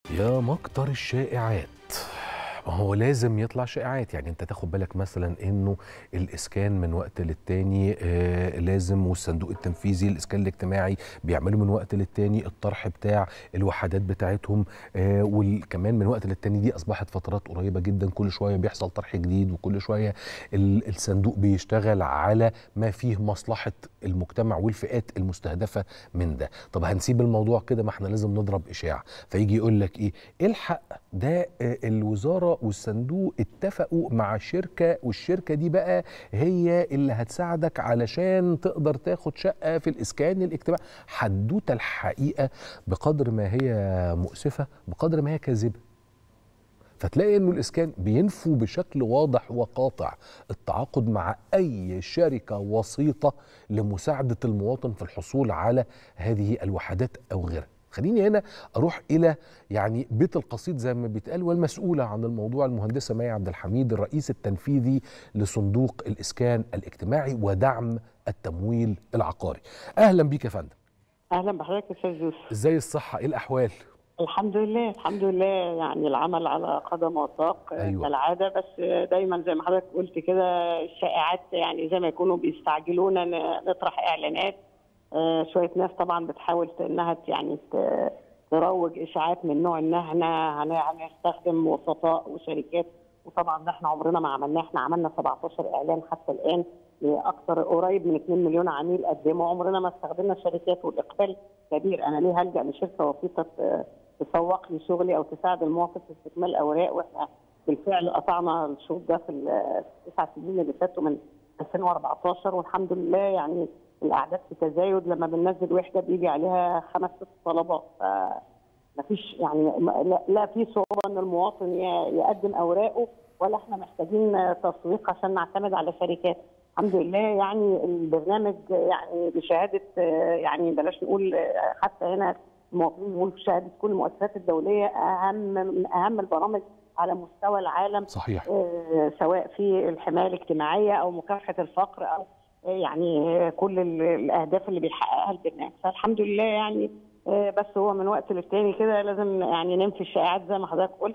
يا مكتر الشائعات ما هو لازم يطلع شائعات يعني انت تاخد بالك مثلا انه الاسكان من وقت للتاني آه لازم والصندوق التنفيذي الاسكان الاجتماعي بيعملوا من وقت للتاني الطرح بتاع الوحدات بتاعتهم آه وكمان من وقت للتاني دي اصبحت فترات قريبه جدا كل شويه بيحصل طرح جديد وكل شويه ال- الصندوق بيشتغل على ما فيه مصلحه المجتمع والفئات المستهدفه من ده طب هنسيب الموضوع كده ما احنا لازم نضرب اشاعه فيجي يقول لك ايه الحق ده آه، الوزاره والصندوق اتفقوا مع شركه والشركه دي بقى هي اللي هتساعدك علشان تقدر تاخد شقه في الاسكان الاجتماعي حدوته الحقيقه بقدر ما هي مؤسفه بقدر ما هي كاذبه فتلاقي انه الاسكان بينفوا بشكل واضح وقاطع التعاقد مع اي شركه وسيطه لمساعده المواطن في الحصول على هذه الوحدات او غيرها خليني هنا اروح الى يعني بيت القصيد زي ما بيتقال والمسؤوله عن الموضوع المهندسه مي عبد الحميد الرئيس التنفيذي لصندوق الاسكان الاجتماعي ودعم التمويل العقاري اهلا بيك يا فندم اهلا بحضرتك يا استاذ يوسف ازاي الصحه ايه الاحوال الحمد لله الحمد لله يعني العمل على قدم وساق أيوة. كالعاده بس دايما زي ما حضرتك قلت كده الشائعات يعني زي ما يكونوا بيستعجلونا ن- نطرح اعلانات آه، شويه ناس طبعا بتحاول ت- انها ت- يعني ت- تروج اشاعات من نوع ان احنا هن- هنستخدم وسطاء وشركات وطبعا ده احنا عمرنا ما عملناه احنا عملنا 17 اعلان حتى الان لاكثر قريب من 2 مليون عميل قدموا عمرنا ما استخدمنا شركات والاقبال كبير انا ليه هلجا لشركه وسيطه ت- تسوق لي شغلي او تساعد المواطن في استكمال الاوراق واحنا بالفعل قطعنا الشوط ده في التسع سنين اللي فاتوا من 2014 والحمد لله يعني الاعداد في تزايد لما بننزل وحده بيجي عليها خمس ست طلبات ف مفيش يعني ما- لا, لا في صعوبه ان المواطن ي- يقدم اوراقه ولا احنا محتاجين تسويق عشان نعتمد على شركات الحمد لله يعني البرنامج يعني بشهاده آه، يعني بلاش نقول آه، حتى هنا المواطنين بيقولوا بشهاده كل المؤسسات الدوليه اهم من اهم البرامج على مستوى العالم صحيح آه، سواء في الحمايه الاجتماعيه او مكافحه الفقر او آه، يعني آه، كل ال- الاهداف اللي بيحققها البرنامج فالحمد لله يعني آه، بس هو من وقت للتاني كده لازم يعني ننفي الشائعات زي ما حضرتك قلت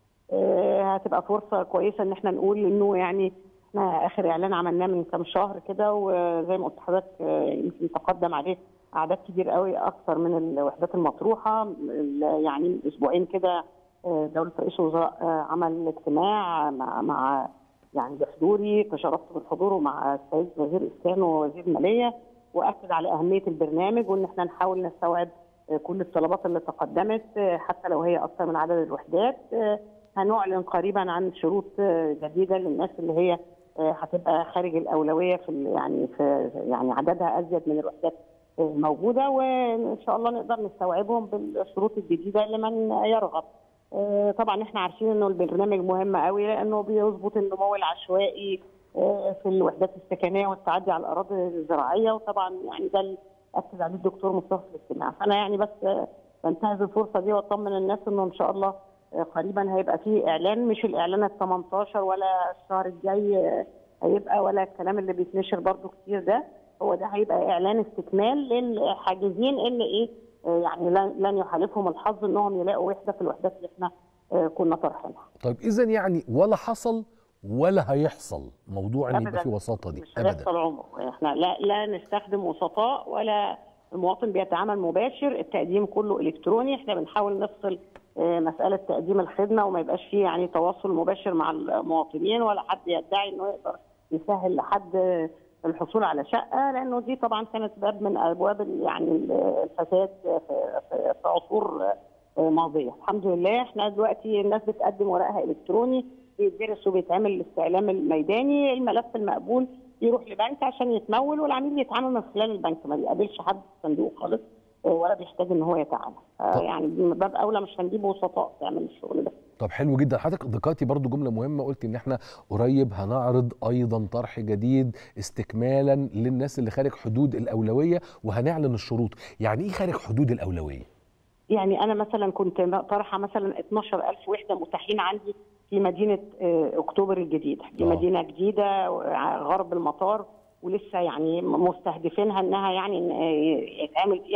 آه، هتبقى فرصه كويسه ان احنا نقول انه يعني احنا اخر اعلان عملناه من كام شهر كده وزي ما قلت لحضرتك آه، يمكن تقدم عليه اعداد كبير قوي اكثر من الوحدات المطروحه ال- يعني من اسبوعين كده آه، دوله رئيس الوزراء آه، عمل اجتماع مع مع يعني بحضوري تشرفت بالحضور مع السيد وزير الاسكان ووزير الماليه واكد على اهميه البرنامج وان احنا نحاول نستوعب آه، كل الطلبات اللي تقدمت آه، حتى لو هي اكثر من عدد الوحدات آه، هنعلن قريبا عن شروط آه، جديده للناس اللي هي آه، هتبقى خارج الاولويه في ال- يعني في يعني عددها ازيد من الوحدات آه، موجوده وان شاء الله نقدر نستوعبهم بالشروط الجديده لمن يرغب. آه، طبعا احنا عارفين انه البرنامج مهم قوي لانه بيظبط النمو العشوائي آه، في الوحدات السكنيه والتعدي على الاراضي الزراعيه وطبعا يعني ده اللي اكد عليه الدكتور مصطفى في الاجتماع فانا يعني بس آه، بنتهز الفرصه دي واطمن الناس انه ان شاء الله آه، قريبا هيبقى فيه اعلان مش الاعلان ال 18 ولا الشهر الجاي آه، هيبقى ولا الكلام اللي بيتنشر برضو كتير ده هو ده هيبقى اعلان استكمال للحاجزين اللي ايه آه، يعني لن لن يحالفهم الحظ انهم يلاقوا وحده في الوحدات اللي احنا آه، كنا طرحينها طيب اذا يعني ولا حصل ولا هيحصل موضوع ان يبقى أبداً. في وساطه دي مش ابدا هيحصل عمره احنا لا لا نستخدم وسطاء ولا المواطن بيتعامل مباشر التقديم كله الكتروني احنا بنحاول نفصل آه، مساله تقديم الخدمه وما يبقاش فيه يعني تواصل مباشر مع المواطنين ولا حد يدعي انه يقدر يسهل لحد آه، الحصول على شقه لانه دي طبعا كانت باب من ابواب ال- يعني الفساد في, في, في عصور آه، ماضيه الحمد لله احنا دلوقتي الناس بتقدم ورقها الكتروني بيدرس وبيتعمل الاستعلام الميداني الملف المقبول يروح لبنك عشان يتمول والعميل يتعامل من خلال البنك ما بيقابلش حد في الصندوق خالص آه، ولا بيحتاج ان هو يتعامل آه، طب. يعني من باب اولى مش هنجيب وسطاء تعمل الشغل ده طب حلو جدا حضرتك ذكرتي برضو جمله مهمه قلت ان احنا قريب هنعرض ايضا طرح جديد استكمالا للناس اللي خارج حدود الاولويه وهنعلن الشروط يعني ايه خارج حدود الاولويه يعني انا مثلا كنت طرحه مثلا 12000 وحده متاحين عندي في مدينه آه، اكتوبر الجديده دي آه. مدينه جديده آه، غرب المطار ولسه يعني مستهدفينها انها يعني إن، آه، يتعمل فيها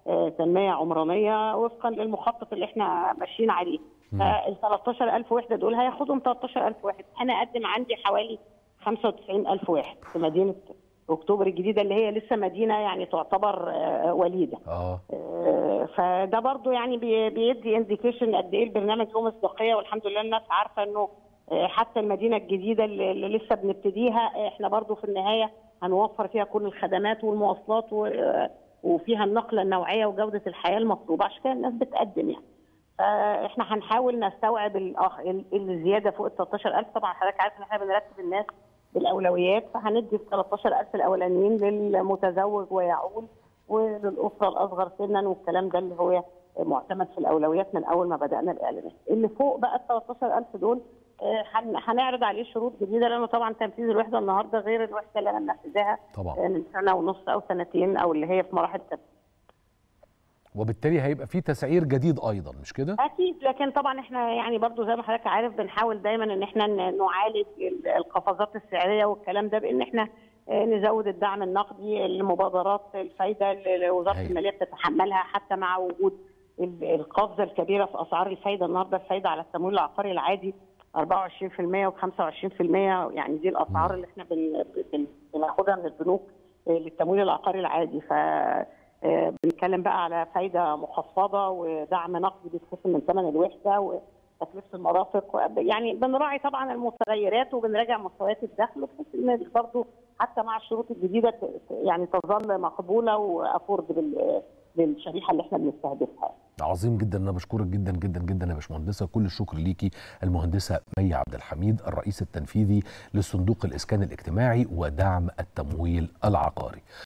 تنميه عمرانيه وفقا للمخطط اللي احنا ماشيين عليه ال 13000 وحده دول هياخدهم 13000 واحد انا اقدم عندي حوالي 95000 واحد في مدينه اكتوبر الجديده اللي هي لسه مدينه يعني تعتبر وليده اه فده برضو يعني بيدي انديكيشن قد ايه البرنامج له مصداقيه والحمد لله الناس عارفه انه حتى المدينه الجديده اللي لسه بنبتديها احنا برضو في النهايه هنوفر فيها كل الخدمات والمواصلات وفيها النقله النوعيه وجوده الحياه المطلوبه عشان كده الناس بتقدم يعني فاحنا هنحاول نستوعب الزياده فوق ال 13000 طبعا حضرتك عارف ان احنا بنرتب الناس بالاولويات فهندي ال 13000 الاولانيين للمتزوج ويعول وللاسره الاصغر سنا والكلام ده اللي هو معتمد في الاولويات من اول ما بدانا الاعلانات اللي فوق بقى ال 13000 دول هنعرض عليه شروط جديده لانه طبعا تنفيذ الوحده النهارده غير الوحده اللي انا منفذاها طبعا من سنه ونص او سنتين او اللي هي في مراحل التنفيذ وبالتالي هيبقى في تسعير جديد ايضا مش كده؟ اكيد لكن طبعا احنا يعني برضو زي ما حضرتك عارف بنحاول دايما ان احنا نعالج القفزات السعريه والكلام ده بان احنا نزود الدعم النقدي المبادرات الفايده اللي وزاره هي. الماليه بتتحملها حتى مع وجود القفزه الكبيره في اسعار الفايده النهارده الفايده على التمويل العقاري العادي 24% و25% يعني دي الاسعار اللي احنا بن... بن... بناخدها من البنوك للتمويل العقاري العادي ف بنتكلم بقى على فايده مخفضه ودعم نقدي بيتخصم من ثمن الوحده وتكلفه المرافق يعني بنراعي طبعا المتغيرات وبنراجع مستويات الدخل بحيث ان برضه حتى مع الشروط الجديده يعني تظل مقبوله وافورد للشريحه اللي احنا بنستهدفها. عظيم جدا انا بشكرك جدا جدا جدا يا باشمهندسه كل الشكر ليكي المهندسه مي عبد الحميد الرئيس التنفيذي لصندوق الاسكان الاجتماعي ودعم التمويل العقاري